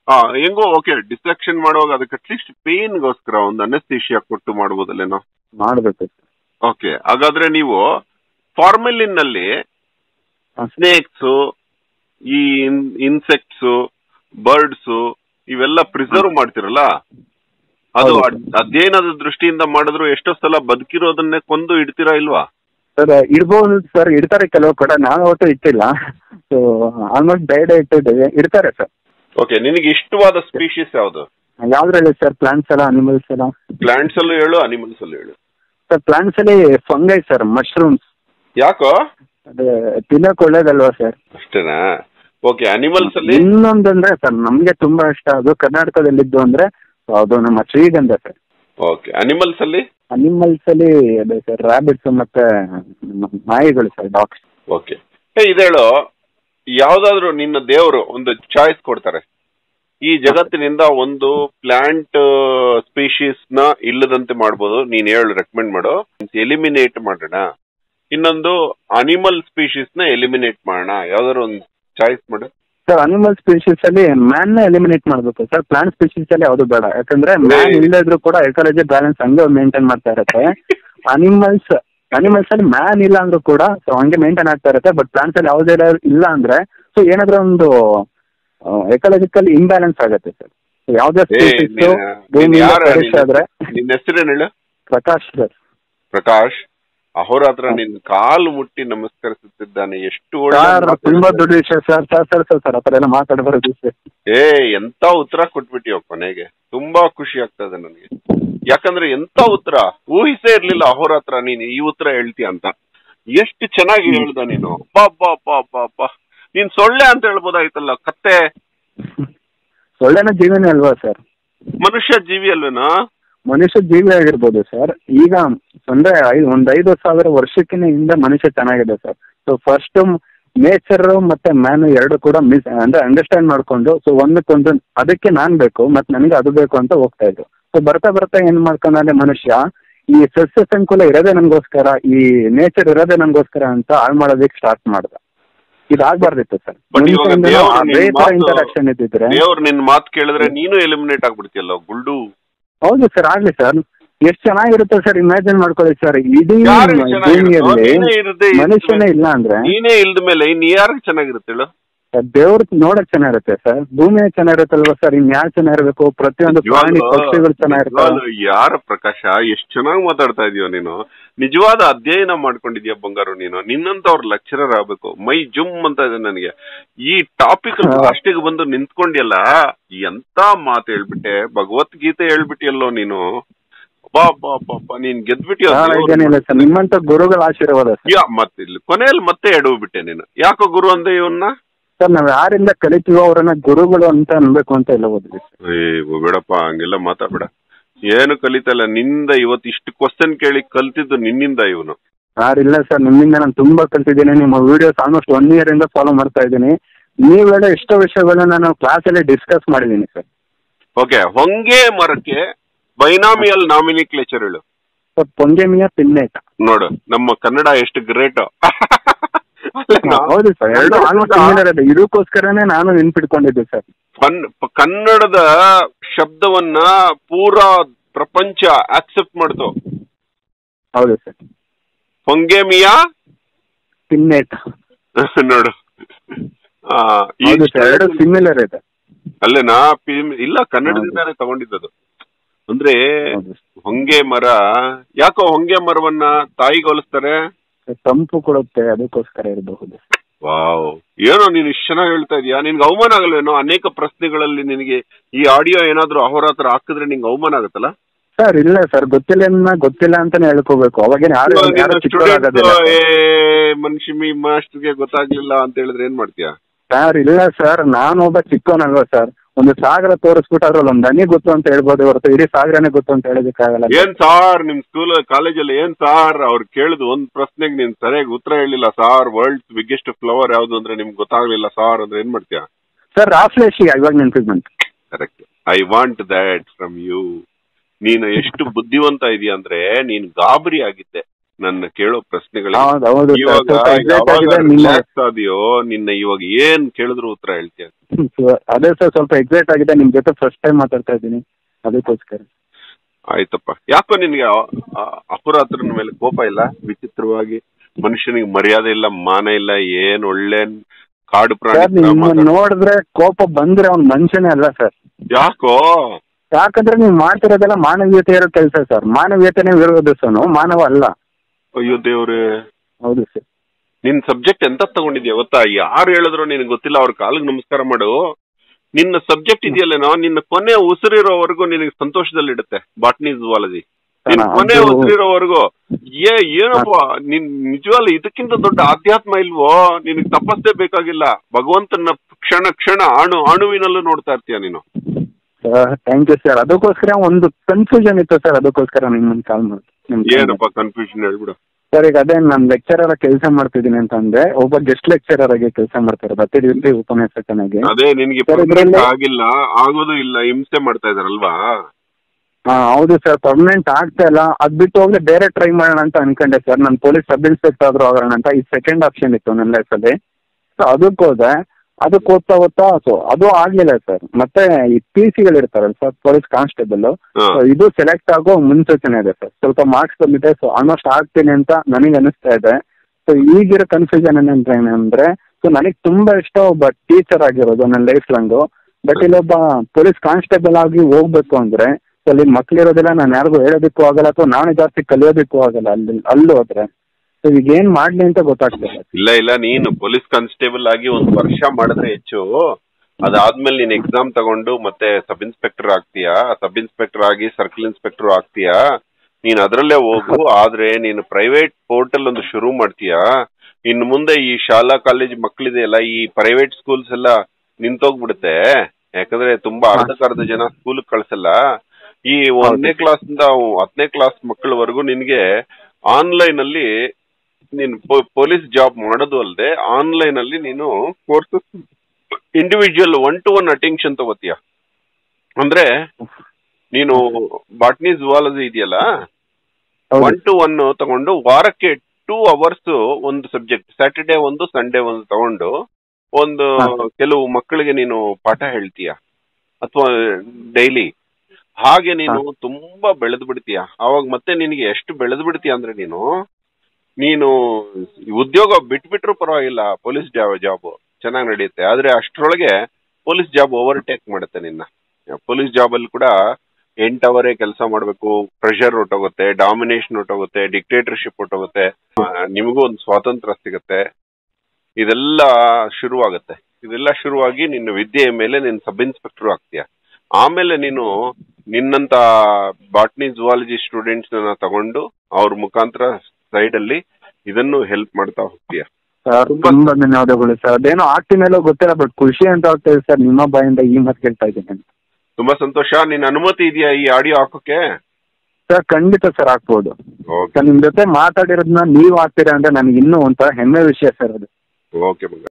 ಆ ಹೆಂಗೋ ಓಕೆ ಡಿಸ್ಟ್ರಾಕ್ಷನ್ ಮಾಡುವಾಗ ಅದಕ್ಕೆ ಅಟ್ಲೀಸ್ಟ್ ಪೇನ್ಗೋಸ್ಕರ ಒಂದು ಅನಸ್ತೇಷಿಯಾ ಕೊಟ್ಟು ಮಾಡ್ಬೋದಲ್ಲೇನೋ ಮಾಡ್ಬೇಕು ಸರ್ ಓಕೆ ಹಾಗಾದ್ರೆ ನೀವು ಫಾರ್ಮೆಲಿನ್ ನಲ್ಲಿ ಹಾಂ ಸರ್ ಸ್ನೇಕ್ಸ್ ಈ ಇನ್ಸೆಕ್ಟ್ಸ್ ಬರ್ಡ್ಸ್ ಇವೆಲ್ಲ ಪ್ರಿಸರ್ವ್ ಮಾಡ್ತಿರಲ್ಲ ಅದು ಹೌದು ಅದ್- ಅಧ್ಯಯನದ ದೃಷ್ಟಿಯಿಂದ ಮಾಡಿದ್ರು ಎಷ್ಟೋ ಸಲ ಬದುಕಿರೋದನ್ನೇ ಕೊಂದು ಇಡ್ತೀರಾ ಇಲ್ವಾ ಸರ್ ಇಡ್ಬೋದು ಸರ್ ಇಡ್ತಾರೆ ಕೆಲವು ಕಡೆ ನಾವು ಒಟ್ಟು ಇಟ್ಟಿಲ್ಲ ಸೊ ಆಲ್ಮೋಸ್ಟ್ ಡೈಡೆ ಇಟ್ಟಿದ್ದೇವೆ ಇಡ್ತಾರೆ ಸರ್ ಓಕೆ ನಿನಗೆ ಇಷ್ಟವಾದ ಸ್ಪೀಶೀಸ್ ಯಾವುದು ಯಾವ್ದ್ರಲ್ಲಿ ಸರ್ ಪ್ಲಾಂಟ್ಸ್ ಎಲ್ಲ ಅನಿಮಲ್ಸ್ ಎಲ್ಲ ಪ್ಲಾಂಟ್ಸ್ ಅಲ್ಲೂ ಹೇಳು ಅನಿಮಲ್ಸ್ ಅಲ್ಲೂ ಹೇಳು ಸರ್ ಪ್ಲಾಂಟ್ಸ್ ಅಲ್ಲಿ ಫಂಗೈ ಸರ್ ಮಶ್ರೂಮ್ಸ್ ಯಾಕೋ ಅದೇ ತಿನ್ನಕ್ ಒಳ್ಳೇದಲ್ವಾ ಸರ್ ಅಷ್ಟೇನಾ ಓಕೆ ಅನಿಮಲ್ಸ್ ಅಲ್ಲಿ ಇನ್ನೊಂದಂದ್ರೆ ಸರ್ ನಮ್ಗೆ ತುಂಬಾ ಇಷ್ಟ ಅದು ಕರ್ನಾಟಕದಲ್ಲಿದ್ದು ಅಂದ್ರೆ ಅದು ನಮ್ಮ ಶ್ರೀಗಂಧ ಸರ್ ಓಕೆ ಅನಿಮಲ್ಸ್ ಅಲ್ಲಿ ಅನಿಮಲ್ಸ್ ಅಲ್ಲಿ ಅದೇ ಸರ್ ರ್ಯಾಬಿಟ್ಸ್ ಮತ್ತೆ ನಾಯಿಗಳು ಸರ್ ಡಾಗ್ಸ್ ಓಕೆ ಏ ಇದೇಳು ಯಾವ್ದಾದ್ರು ನಿನ್ನ ದೇವರು ಒಂದು ಚಾಯ್ಸ್ ಕೊಡ್ತಾರೆ ಈ ಜಗತ್ತಿನಿಂದ ಒಂದು ಪ್ಲಾಂಟ್ ಸ್ಪೀಶೀಸ್ ನ ಇಲ್ಲದಂತೆ ಮಾಡ್ಬೋದು ನೀನ್ ಹೇಳು ರೆಕಮೆಂಡ್ ಮಾಡು ಎಲಿಮಿನೇಟ್ ಮಾಡೋಣ ಇನ್ನೊಂದು ಅನಿಮಲ್ ಸ್ಪೀಶೀಸ್ ನ ಎಲಿಮಿನೇಟ್ ಮಾಡೋಣ ಯಾವ್ದಾದ್ರು ಒಂದು ಚಾಯ್ಸ್ ಮಾಡು ಸರ್ ಅನಿಮಲ್ ಸ್ಪೀಶೀಸ್ ಅಲ್ಲಿ ಮ್ಯಾನ್ ನ ಎಲಿಮಿನೇಟ್ ಮಾಡ್ಬೇಕು ಸರ್ ಪ್ಲಾಂಟ್ ಸ್ಪೀಶೀಸ್ ಅಲ್ಲಿ ಯಾವುದು ಬೇಡ ಯಾಕಂದ್ರೆ ಮ್ಯಾನ್ ಏ. ಇಲ್ಲದೇ ಇದ್ರೂ ಕೂಡ ಎಕಾಲಜಿ ಬ್ಯಾಲೆನ್ಸ್ ಹಂಗೆ ಮೇಂಟೈನ್ ಮಾಡ್ತಾ ಇರುತ್ತೆ ಅನಿಮಲ್ಸ್ ಅನಿಮಲ್ಸ್ ಅಲ್ಲಿ ಮ್ಯಾನ್ ಇಲ್ಲ ಅಂದ್ರೂ ಕೂಡ ಸೊ ಹಂಗೆ ಮೇಂಟೈನ್ ಆಗ್ತಾ ಇರುತ್ತೆ ಬಟ್ ಪ್ಲಾಂಟ್ಸ್ ಅಲ್ಲಿ ಯಾವುದೇ ಇಲ್ಲ ಅಂದ್ರೆ ಸೊ ಏನಾದ್ರೂ ಒಂದು ಎಕಾಲಜಿಕಲ್ ಇಂಬ್ಯಾಲೆನ್ಸ್ ಆಗುತ್ತೆ ಸರ್ ಯಾವುದೇ ಏ, ಸ್ಪೀಶೀಸ್ ನೀನ್- ನೀನ್ ಭೂಮಿಯಿಂದ ಯಾರ ಪರೀಕ್ಷೆ ಆದ್ರೆ ನಿನ್ನ ಹೆಸರೇನು ಹೇಳು ಪ್ರಕಾಶ್ ಸರ್ ಪ್ರಕಾಶ್ ಅಹೋರಾತ್ರ ನಿನ್ ಕಾಲು ಮುಟ್ಟಿ ನಮಸ್ಕರಿಸುತ್ತಿದ್ದಾನೆ ಎಷ್ಟು ಒಳ್ಳೆ ಸರ್ ಮಾತು ತುಂಬಾ ಹೇಳಿದೆ. ದೊಡ್ಡ ವಿಷಯ sir sir sir sir sir ಆ ಥರ ಎಲ್ಲ ಮಾತಾಡಬಾರದು ಸರ್ ಏ ಎಂತ ಉತ್ತರ ಕೊಟ್ಬಿಟ್ಟಿಯೋ ಕೊನೆಗೆ ತುಂಬಾ ಖುಷಿ ಆಗ್ತದೆ ನನಗೆ ಯಾಕಂದ್ರೆ ಎಂತ ಉತ್ತರ ಊಹಿಸೇ ಇರ್ಲಿಲ್ಲ ಅಹೋರಾತ್ರ ನೀನು ಈ ಉತ್ತರ ಹೇಳ್ತೀಯ ಅಂತ ಎಷ್ಟು ಚೆನ್ನಾಗಿ ಹೇಳ್ದ ನೀನು ಪಾ ಪಾ ಪಾ ಪಾ ಪಾ ನೀನ್ ಸೊಳ್ಳೆ ಅಂತ ಹೇಳ್ಬೋದಾಯ್ತಲ್ಲ ಕತ್ತೆ ಸೊಳ್ಳೆನ ಜೀವನೇ ಅಲ್ವಾ ಸರ್ ಮನುಷ್ಯ ಜೀವಿ ಅಲ್ವೇನಾ ಮನುಷ್ಯ ಜೀವಿ ಆಗಿರ್ಬೋದು ಸರ್ ಈಗ ಅಂದ್ರೆ ಐದು ಒಂದ್ ಐದು ಸಾವಿರ ವರ್ಷಕ್ಕಿಂತ ಹಿಂದೆ ಮನುಷ್ಯ ಚೆನ್ನಾಗಿದೆ ಸರ್ ಸೊ ಫಸ್ಟ್ ನೇಚರ್ ಮತ್ತೆ ಮ್ಯಾನ್ ಎರಡು ಕೂಡ ಮಿಸ್ ಅಂದ್ರೆ ಅಂಡರ್ಸ್ಟ್ಯಾಂಡ್ ಮಾಡ್ಕೊಂಡು ಸೊ ಒಂದಕ್ಕೊಂದು ಅದಕ್ಕೆ ನಾನ್ ಬೇಕು ಮತ್ತೆ ನನಗೆ ಅದು ಬೇಕು ಅಂತ ಹೋಗ್ತಾ ಇದ್ರು ಸೊ ಬರ್ತಾ ಬರ್ತಾ ಏನ್ ಮಾಡ್ಕೊಂಡಾನೆ ಮನುಷ್ಯ ಈ ಸಸ್ಯ ಸಂಕುಲ ಇರೋದೇ ನನಗೋಸ್ಕರ ಈ ನೇಚರ್ ಇರೋದೇ ನನಗೋಸ್ಕರ ಅಂತ ಹಾಳು ಮಾಡೋದಕ್ಕೆ ಸ್ಟಾರ್ಟ್ ಮಾಡ್ದ ಇದಾಗಬಾರ್ದಿತ್ತು ಸರ್ But ಇವಾಗ ದೇವ್ರು ನಿನ್ ಅದೇ ತರ ಮಾತು- ಇಂಟರಾಕ್ಷನ್ ಇದ್ದಿದ್ರೆ ದೇವ್ರು ನಿನ್ ಮಾತು ಕೇಳಿದ್ರೆ ನೀನು ಎಲಿಮಿನೇಟ್ ಆಗ್ಬಿಡ್ತೀಯಲ್ಲ ಗುಲ್ಡು ಹೌದು ಸರ್ ಆಗ್ಲಿ ಸರ್ ಎಷ್ಟು ಚೆನ್ನಾಗಿರುತ್ತೆ ಸರ್ ಇಮ್ಯಾಜಿನ್ ಮಾಡ್ಕೊಳ್ಳಿ ಸರ್ ಇಡೀ ಯಾರಿಗೆ ಚೆನ್ನಾಗಿರುತ್ತೋ? ಭೂಮಿಯಲ್ಲಿ ನೀನೇ ಇರದೆ ಮನುಷ್ಯನೇ ಇಲ್ಲ ಅಂದ್ರೆ ನೀನೇ ಇಲ್ದ ಮೇಲೆ ಇನ್ ಯಾರಿಗೆ ಚೆನ್ನಾಗಿರುತ್ತೆ ಹೇಳು ದೇವ್ರ ನೋಡಕ್ ಚೆನ್ನಾಗಿರುತ್ತೆ ಸರ್ ಭೂಮಿ ಚೆನ್ನಾಗಿರುತ್ತಲ್ವಾ ಸರ್ ಇನ್ ಯಾರು ಚೆನ್ನಾಗಿರ್ಬೇಕು ಪ್ರತಿಯೊಂದು ಪ್ರಾಣಿ ಪಕ್ಷಿಗಳು ಚೆನ್ನಾಗಿರ್ತಾವೆ ನಿಜವಾಗ್ಲೂ ಯಾರ ಪ್ರಕಾಶ ಎಷ್ಟ್ ಚೆನ್ನಾಗಿ ಮಾತಾಡ್ತಾ ಇದೀಯೋ ನೀನು ನಿಜವಾದ ಅಧ್ಯಯನ ಮಾಡ್ಕೊಂಡಿದ್ಯಾ ಬಂಗಾರು ನೀನು ನಿನ್ನಂತವ್ರ ಲೆಕ್ಚರರ್ ಆಗ್ಬೇಕು ಮೈ ಜುಮ್ ಅಂತ ಇದೆ ನನಗೆ ಈ ಟಾಪಿಕ್ ಹಾ. ಲಾಸ್ಟಿಗೆ ಬಂದು ನಿಂತ್ಕೊಂಡಿಯಲ್ಲ ಎಂತ ಮಾತು ಹೇಳ್ಬಿಟ್ಟೆ ಭಗವದ್ಗೀತೆ ಹೇಳ್ಬಿಟ್ಟಿಯಲ್ಲೋ ನೀನು ಬಾ ಬಾ ಬಾ ಬಾ ನೀನ್ ಗೆದ್ಬಿಟ್ಟಿಯೋ ಏನಿಲ್ಲ ಸರ್ ನಿಮ್ಮಂತ ಗುರುಗಳ ಆಶೀರ್ವಾದ ಸರ್ ಯಾ ಮತ್ತೆ ಇಲ್ಲಿ ಕೊನೆಯಲ್ಲಿ ಮತ್ತೆ ಎಡವು ಬಿಟ್ಟೆ ನೀನು ಯಾಕೋ ಗುರು ಅಂದೆ ಇವನ್ನ ಸರ್ ನಾವ್ ಯಾರಿಂದ ಕಲಿತೀವೋ ಅವ್ರನ್ನ ಗುರುಗಳು ಅಂತ ಅನ್ಬೇಕು ಅಂತ ಎಲ್ಲ ಓದಿದ್ವಿ ಸರ್ ಏ ಬೇಡಪ್ಪ ಹಂಗೆಲ್ಲ ಮಾತಾಡ್ಬೇಡ ಏನು ಕಲಿತಲ್ಲ ನಿಂದ ಇವತ್ತು ಇಷ್ಟು ಕ್ವಶನ್ ಕೇಳಿ ಕಲ್ತಿದ್ದು ನಿನ್ನಿಂದ ಇವನು ಯಾರು ಇಲ್ಲ ಸರ್ ನಿಮ್ಮಿಂದ ನಾನು ತುಂಬಾ ಕಲ್ತಿದ್ದೀನಿ ನಿಮ್ಮ ವಿಡಿಯೋಸ್ ಆಲ್ಮೋಸ್ಟ್ ಒನ್ ಇಯರ್ ಇಂದ ಫಾಲೋ ಮಾಡ್ತಾ ಇದ್ದೀನಿ ನೀವು ಹೇಳೋ ಎಷ್ಟೋ ವಿಷಯಗಳನ್ನ ನಾನು ಕ್ಲಾಸಲ್ಲಿ ಡಿಸ್ಕಸ್ ಮಾಡಿದ್ದೀನಿ ಸರ್ ಓಕೆ ಹೊಂಗೆ ಮರಕ್ಕೆ ಬೈನಾಮಿಯಲ್ ನಾಮಿನಿಕ್ಲೇಚರ್ ಹೇಳು ಸರ್ ಪೊಂಗೆಮಿಯ ಪಿನ್ನೇಟ ನೋಡು ನಮ್ಮ ಕನ್ನಡ ಎಷ್ಟು ಗ್ರೇಟ್ ಹೌದು ಸರ್ ಎರಡು ಆಲ್ಮೋಸ್ಟ್ ಸಿಮಿಲರ್ ಇದೆ ಇದಕ್ಕೋಸ್ಕರನೇ ನಾನು ನೆನ್ಪಿಟ್ಕೊಂಡಿದ್ದೆ ಸರ್ ಕನ್ನಡದ ಶಬ್ದವನ್ನ ಪೂರಾ ಪ್ರಪಂಚ ಆಕ್ಸೆಪ್ಟ್ ಮಾಡ್ತು ಹೌದು ಸರ್ ಹೊಂಗೆಮಿಯಾ ಪಿನ್ನೇಟ ನೋಡು ಆ, ಈ ಹೌದು ಸರ್ ಎರಡು ಸಿಮಿಲರ್ ಇದೆ ಅಲ್ಲೇನಾ ಪಿ- ಇಲ್ಲ ಕನ್ನಡದಿಂದಾನೇ ತಗೊಂಡಿದ್ದದು ಅಂದ್ರೆ ಹೌದು ಹೊಂಗೆ ಮರ ಯಾಕೋ ಹೊಂಗೆ ಮರವನ್ನ ತಾಯಿಗೆ ಹೋಲಿಸ್ತಾರೆ ಸರ್ ತಂಪು ಕೊಡುತ್ತೆ ಅದಕ್ಕೋಸ್ಕರ ಇರಬಹುದು ವಾವ್ ಏನೋ ನೀನು ಇಷ್ಟು ಚೆನ್ನಾಗಿ ಹೇಳ್ತಾ ಇದೀಯಾ ನಿನ್ಗೆ ಅವಮಾನ ಆಗಲ್ವೇನೋ ಅನೇಕ ಪ್ರಶ್ನೆಗಳಲ್ಲಿ ನಿನಗೆ ಈ ಆಡಿಯೋ ಏನಾದ್ರೂ ಅಹೋರಾತ್ರ ಹಾಕಿದ್ರೆ ನಿಂಗೆ ಅವಮಾನ ಆಗುತ್ತಲ್ಲ ಸರ್ ಇಲ್ಲ ಸರ್ ಗೊತ್ತಿಲ್ಲ ಅನ್ನ ಗೊತ್ತಿಲ್ಲ ಅಂತಾನೆ ಹೇಳ್ಕೋಬೇಕು ಅವಾಗೇನು ಯಾರು ಯಾರು ಚಿಕ್ಕವರಾಗೋದಿಲ್ಲ ಏ ಮನುಷ್ಯಮಿ ಮಾಸ್ಟರ್ಗೆ ಗೊತ್ತಾಗ್ಲಿಲ್ಲ ಅಂತ ಹೇಳಿದ್ರೆ ಏನ್ ಮಾಡ್ತೀಯಾ ಸರ್ ಇಲ್ಲ ಸರ್ ನಾನೊಬ್ಬ ಚಿಕ್ಕವನಲ್ವಾ ಸರ್ ಒಂದು ಸಾಗರ ತೋರಿಸ್ಬಿಟ್ಟು ಅದ್ರಲ್ಲಿ ಒಂದು ಹನಿ ಗೊತ್ತು ಅಂತ ಹೇಳ್ಬೋದು ಹೊರತು ಇಡೀ ಸಾಗರನೇ ಗೊತ್ತು ಅಂತ ಹೇಳೋದಕ್ಕಾಗಲ್ಲ ಏನ್ ಸಾರ್ ನಿಮ್ ಸ್ಕೂಲ್ ಕಾಲೇಜಲ್ಲಿ ಏನ್ ಸಾರ್ ಅವ್ರು ಕೇಳಿದ್ ಒಂದ್ ಪ್ರಶ್ನೆಗೆ ನೀನ್ ಸರಿಯಾಗಿ ಉತ್ತರ ಹೇಳಿಲ್ಲ ಸಾರ್ ವರ್ಲ್ಡ್ಸ್ ಬಿಗ್ಗೆಸ್ಟ್ ಫ್ಲವರ್ ಯಾವ್ದು ಅಂದ್ರೆ ನಿಮ್ಗೆ ಗೊತ್ತಾಗ್ಲಿಲ್ಲ ಸಾರ್ ಅಂದ್ರೆ ಏನ್ ಮಾಡ್ತೀಯಾ ಸರ್ ರಾಫ್ಲೇಶಿ ಇವಾಗ ನೆನ್ಪಿಗೆ ಬಂತು correct I want that from you ನೀನು ಎಷ್ಟು ಬುದ್ಧಿವಂತ ಇದೆಯಾ ಅಂದ್ರೆ ನೀನ್ ಗಾಬರಿ ಆಗಿದ್ದೆ ನನ್ನ ಕೇಳೋ ಪ್ರಶ್ನೆಗಳಿಗೆ ಹೌದು ಹೌದು ಸರ್ ಇವಾಗ ಸ್ವಲ್ಪ ಎಕ್ಸೈಟ್ ಯಾವಾಗ ಆಗಿದೆ ನಿಮ್ಮ ರಿಲ್ಯಾಕ್ಸ್ ಆದಿಯೋ ನಿನ್ನ ಇವಾಗ ಏನ್ ಕೇಳಿದ್ರು ಉತ್ತರ ಹೇಳ್ತೀಯ ಅದೇ ಸರ್ ಸ್ವಲ್ಪ ಎಕ್ಸೈಟ್ ಆಗಿದೆ ನಿಮ್ ಜೊತೆ ಫಸ್ಟ್ ಟೈಮ್ ಮಾತಾಡ್ತಾ ಇದ್ದೀನಿ ಅದಕ್ಕೋಸ್ಕರ ಆಯ್ತಪ್ಪ ಯಾಕೋ ನಿನ್ಗೆ ಅ- ಅ- ಅಪರಾತ್ರನ ಮೇಲೆ ಕೋಪ ಇಲ್ಲ ವಿಚಿತ್ರವಾಗಿ ಮನುಷ್ಯನಿಗೆ ಮರ್ಯಾದೆ ಇಲ್ಲ ಮಾನ ಇಲ್ಲ ಏನ್ ಒಳ್ಳೆ ಕಾಡು ಪ್ರಾಣಿ ಸರ್ ತರ ನಿಮ್ಮ ಮಾತಾಡ್- ನೋಡಿದ್ರೆ ಕೋಪ ಬಂದ್ರೆ ಅವ್ನ್ ಮನುಷ್ಯನೇ ಅಲ್ಲ ಸರ್ ಯಾಕೋ ಯಾಕಂದ್ರೆ ನೀವು ಮಾಡ್ತಿರೋದೆಲ್ಲ ಮಾನವೀಯತೆ ಇರೋ ಕೆಲಸ ಸರ್ ಮಾನವೀಯತೆನೇ ವಿರೋಧಿಸೋನು ಮಾನವ ಅಲ್ಲ ಅಯ್ಯೋ ದೇವ್ರೆ ಹೌದು ಸರ್ ನಿನ್ ಸಬ್ಜೆಕ್ಟ್ ಎಂತ ತಗೊಂಡಿದ್ಯಾ ಗೊತ್ತಾ ಯಾರು ಹೇಳಿದ್ರು ನಿನಗೆ ಗೊತ್ತಿಲ್ಲ ಅವ್ರ ಕಾಲಿಗೆ ನಮಸ್ಕಾರ ಮಾಡು ನಿನ್ನ ಸಬ್ಜೆಕ್ಟ್ ಇದೆಯಲ್ಲೇನೋ ನಿನ್ನ ಕೊನೆ ಉಸಿರಿರೋವರೆಗೂ ನಿನಗೆ ಸಂತೋಷದಲ್ಲಿಡುತ್ತೆ ಬಾಟ್ನಿ ಜುವಾಲಜಿ ನಿನ್ ಅದು- ಕೊನೆ ಉಸಿರಿರೋವರೆಗೂ ಏ ಏನಪ್ಪ ನಿನ್ ನಿಜವಾಗ್ಲೂ ಇದಕ್ಕಿಂತ ದೊಡ್ಡ ಆಧ್ಯಾತ್ಮ ಇಲ್ವೋ ನಿನಗ್ ತಪಸ್ಸೇ ಬೇಕಾಗಿಲ್ಲ ಭಗವಂತನ ಕ್ಷಣ ಕ್ಷಣ ಅಣು ಅಣುವಿನಲ್ಲೂ ನೋಡ್ತಾ ಇರ್ತೀಯ ನೀನು ಥ್ಯಾಂಕ್ ಯು ಸರ್ ಅದಕ್ಕೋಸ್ಕರ ಒಂದು ಕನ್ಫ್ಯೂಷನ್ ಇತ್ತು ಸರ್ ಅದಕ್ಕೋಸ್ಕರ ನಿಮ್ಮನ್ನ ಕಾಲ್ ಮಾಡಿ ಏನಪ್ಪ ಕನ್ಫ್ಯೂಷನ್ ಹೇಳ್ಬಿಡು ಸರ್ ಈಗ ಅದೇ ನಾನು ಲೆಕ್ಚರರ್ ಕೆಲಸ ಮಾಡ್ತಿದ್ದೀನಿ ಅಂತಂದ್ರೆ ಒಬ್ಬ ಗೆಸ್ಟ್ ಲೆಕ್ಚರರ್ ಆಗಿ ಕೆಲಸ ಮಾಡ್ತಾರೆ ಅತಿ ದಿವಸ ಉಪನ್ಯಾಸಕನಾಗಿ ಅದೇ ನಿನ್ಗೆ ಸರ್, permanent ಇದ್ರಲ್ಲಿ- ಆಗಿಲ್ಲ ಆಗೋದು ಇಲ್ಲ ಹಿಂಸೆ ಮಾಡ್ತಾ ಇದಾರಲ್ವಾ ಹಾ ಹೌದು ಸರ್ ಪರ್ಮನೆಂಟ್ ಆಗ್ತಾ ಇಲ್ಲ ಅದ್ ಬಿಟ್ಟು ಹೋಗ್ಲಿ ಬೇರೆ ಟ್ರೈ ಮಾಡೋಣ ಅಂತ ಅನ್ಕೊಂಡೆ ಸರ್ ನಾನು ಪೊಲೀಸ್ ಸಬ್ ಇನ್ಸ್ಪೆಕ್ಟರ್ ಆದ್ರೂ ಆಗೋಣ ಅಂತ ಈ ಸೆಕೆಂಡ್ ಆಪ್ಷನ್ ಇತ್ತು ನನ್ನ ಲೈಫಲ್ಲಿ ಸೊ ಅದಕ್ಕೆ ಹೋದೆ ಅದಕ್ಕೆ ಓದ್ತಾ ಓದ್ತಾ ಸೊ ಅದು ಆಗ್ಲಿಲ್ಲ ಸರ್ ಮತ್ತೆ ಈ ಪಿ ಸಿಗಳು ಇರ್ತಾರಲ್ಲ ಸರ್ ಪೊಲೀಸ್ ಕಾನ್ಸ್ಟೇಬಲ್ ಹಾ. ಇದು ಸೆಲೆಕ್ಟ್ ಆಗೋ ಮುನ್ಸೂಚನೆ ಇದೆ ಸರ್ ಸ್ವಲ್ಪ ಮಾರ್ಕ್ಸ್ ಬಂದಿದೆ ಸೊ ಆಲ್ಮೋಸ್ಟ್ ಆಗ್ತೀನಿ ಅಂತ ನನಗೆ ಅನಿಸ್ತಾ ಇದೆ ಸೊ ಈಗಿರೋ ಕನ್ಫ್ಯೂಷನ್ ಏನಂದ್ರೆ ಏನಂದ್ರೆ ಸೊ ನನಗೆ ತುಂಬಾ ಇಷ್ಟ ಒಬ್ಬ ಟೀಚರ್ ಆಗಿರೋದು ನನ್ನ ಲೈಫ್ ಲಾಂಗು ಬಟ್ ಇಲ್ಲೊಬ್ಬ ಪೊಲೀಸ್ ಕಾನ್ಸ್ಟೇಬಲ್ ಆಗಿ ಹೋಗ್ಬೇಕು ಅಂದ್ರೆ ಸೊ ಅಲ್ಲಿ ಮಕ್ಳಿರೋದಿಲ್ಲ ನಾನು ಯಾರಿಗೂ ಹೇಳೋದಕ್ಕೂ ಆಗಲ್ಲ ಅಥವಾ ನಾನೇ ಜಾಸ್ತಿ ಕಲಿಯೋದಕ್ಕೂ ಆಗಲ್ಲ ಅಲ್ಲಿ ಅಲ್ಲಿ ಹೋದ್ರೆ ಸೊ ಈಗ ಏನ್ ಮಾಡ್ಲಿ ಅಂತ ಗೊತ್ತಾಗ್ತಿಲ್ಲ ಇಲ್ಲ ಇಲ್ಲ ನೀನು ಪೊಲೀಸ್ ಕಾನ್ಸ್ಟೇಬಲ್ ಆಗಿ ಒಂದು ವರ್ಷ ಮಾಡಿದ್ರೆ ಹೆಚ್ಚು ಅದಾದ್ಮೇಲೆ ನೀನ್ ಎಕ್ಸಾಮ್ ತಗೊಂಡು ಮತ್ತೆ ಸಬ್ ಇನ್ಸ್ಪೆಕ್ಟರ್ ಆಗ್ತೀಯಾ ಸಬ್ ಇನ್ಸ್ಪೆಕ್ಟರ್ ಆಗಿ ಸರ್ಕಲ್ ಇನ್ಸ್ಪೆಕ್ಟರ್ ಆಗ್ತೀಯಾ ನೀನ್ ಅದ್ರಲ್ಲೇ ಹೋಗು ಆದ್ರೆ ನೀನು ಪ್ರೈವೇಟ್ ಪೋರ್ಟಲ್ ಒಂದು ಶುರು ಮಾಡ್ತೀಯಾ ಇನ್ನು ಮುಂದೆ ಈ ಶಾಲಾ ಕಾಲೇಜ್ ಮಕ್ಕಳಿದೆಯಲ್ಲ ಈ ಪ್ರೈವೇಟ್ ಸ್ಕೂಲ್ಸ್ ಎಲ್ಲ ನಿಂತೋಗ್ಬಿಡುತ್ತೆ ಯಾಕಂದ್ರೆ ತುಂಬಾ ಅರ್ಧಕ್ಕರ್ಧ ಜನ ಸ್ಕೂಲ್ ಕಳ್ಸಲ್ಲ ಈ ಒಂದನೇ ಕ್ಲಾಸ್ ಇಂದ ಹತ್ತನೇ ಕ್ಲಾಸ್ ಮಕ್ಕಳವರೆಗೂ ನಿನ್ಗೆ ಆನ್ಲೈನ್ ಅಲ್ಲಿ ನೀನು ಪೊಲೀಸ್ ಜಾಬ್ ಮಾಡೋದು ಅಲ್ಲದೆ ಆನ್ಲೈನ್ ಅಲ್ಲಿ ನೀನು courses individual one to one attention ತಗೋತೀಯ ಅಂದ್ರೆ ನೀನು ಬಾಟ್ನಿ ಜುವಾಲಜಿ ಇದೆಯಲ್ಲ ಹೌದು ಒನ್ ಟು ಒನ್ ತಗೊಂಡು ವಾರಕ್ಕೆ ಟೂ ಅವರ್ಸ್ ಒಂದು ಸಬ್ಜೆಕ್ಟ್ ಸ್ಯಾಟರ್ಡೆ ಒಂದು ಸಂಡೇ ಒಂದು ತಗೊಂಡು ಒಂದು ಹಾ. ಕೆಲವು ಮಕ್ಕಳಿಗೆ ನೀನು ಪಾಠ ಹೇಳ್ತೀಯ ಅಥವಾ ಡೈಲಿ ಹಾಗೆ ನೀನು ತುಂಬಾ ಬೆಳೆದು ಬಿಡ್ತೀಯ ಅವಾಗ ಮತ್ತೆ ನಿನಗೆ ಎಷ್ಟು ಬೆಳೆದು ಬಿಡ್ತೀಯ ಅಂದ್ರೆ ನೀನು ನೀನು ಉದ್ಯೋಗ ಬಿಟ್ಬಿಟ್ರು ಪರವಾಗಿಲ್ಲ ಪೊಲೀಸ್ ಜಾಬ್ ಜಾಬ್ ಚೆನ್ನಾಗಿ ನಡೆಯುತ್ತೆ ಆದ್ರೆ ಅಷ್ಟರೊಳಗೆ ಪೊಲೀಸ್ ಜಾಬ್ ಓವರ್ಟೇಕ್ ಮಾಡುತ್ತೆ ನಿನ್ನ ಪೊಲೀಸ್ ಜಾಬ್ ಅಲ್ಲಿ ಕೂಡ ಎಂಟ್ ಅವರೇ ಕೆಲಸ ಮಾಡಬೇಕು ಪ್ರೆಷರ್ ಹೊಟ್ಟೋಗುತ್ತೆ ಡಾಮಿನೇಷನ್ ಹೊಟ್ಟೋಗುತ್ತೆ ಡಿಕ್ಟೇಟರ್ಶಿಪ್ ಹೊಟ್ಟೋಗುತ್ತೆ ಆ, ನಿಮಗೂ ಒಂದು ಸ್ವಾತಂತ್ರ್ಯ ಸಿಗುತ್ತೆ ಇದೆಲ್ಲ ಶುರುವಾಗುತ್ತೆ ಇದೆಲ್ಲ ಶುರುವಾಗಿ ನಿನ್ನ ವಿದ್ಯೆಯ ಮೇಲೆ ನೀನು ಸಬ್ ಇನ್ಸ್ಪೆಕ್ಟರ್ ಆಗ್ತೀಯ ಆಮೇಲೆ ನೀನು ನಿನ್ನಂತ ಬಾಟ್ನಿ ಜುವಾಲಜಿ ಸ್ಟೂಡೆಂಟ್ಸ್ ತಗೊಂಡು ಅವ್ರ ಮುಖಾಂತರ ಸೈಡ್ ಅಲ್ಲಿ ಇದನ್ನು ಹೆಲ್ಪ್ ಮಾಡ್ತಾ ಹೋಗ್ತೀಯ ಸರ್ ತುಂಬಾ- ತುಂಬಾ ಧನ್ಯವಾದಗಳು ಸರ್ ಅದೇನೋ ಆಗ್ತೀನಲ್ಲೋ ಗೊತ್ತಿಲ್ಲ ಬಟ್ ಖುಷಿ ಅಂತ ಆಗ್ತಾ ಇದೆ ಸರ್ ನಿಮ್ಮ ಬಾಯಿಂದ ಈ ಮಾತು ಕೇಳ್ತಾ ಇದ್ದೀನಿ ತುಂಬಾ ಸಂತೋಷ ನಿನ್ನ ಅನುಮತಿ ಇದೆಯಾ ಈ ಆಡಿಯೋ ಹಾಕೋಕೆ ಸರ್ ಖಂಡಿತ ಸರ್ ಆಗ್ಬೋದು ಓಕೆ ಸರ್ ನಿಮ್ ಜೊತೆ ಮಾತಾಡಿರೋದನ್ನ ನೀವ್ ಆಗ್ತೀರಾ ಅಂದ್ರೆ ನನಗೆ ಇನ್ನೂ ಒಂಥರ ಹೆಮ್ಮೆ ವಿಷಯ ಸರ್ ಅದು ಓಕೆ ಮಗ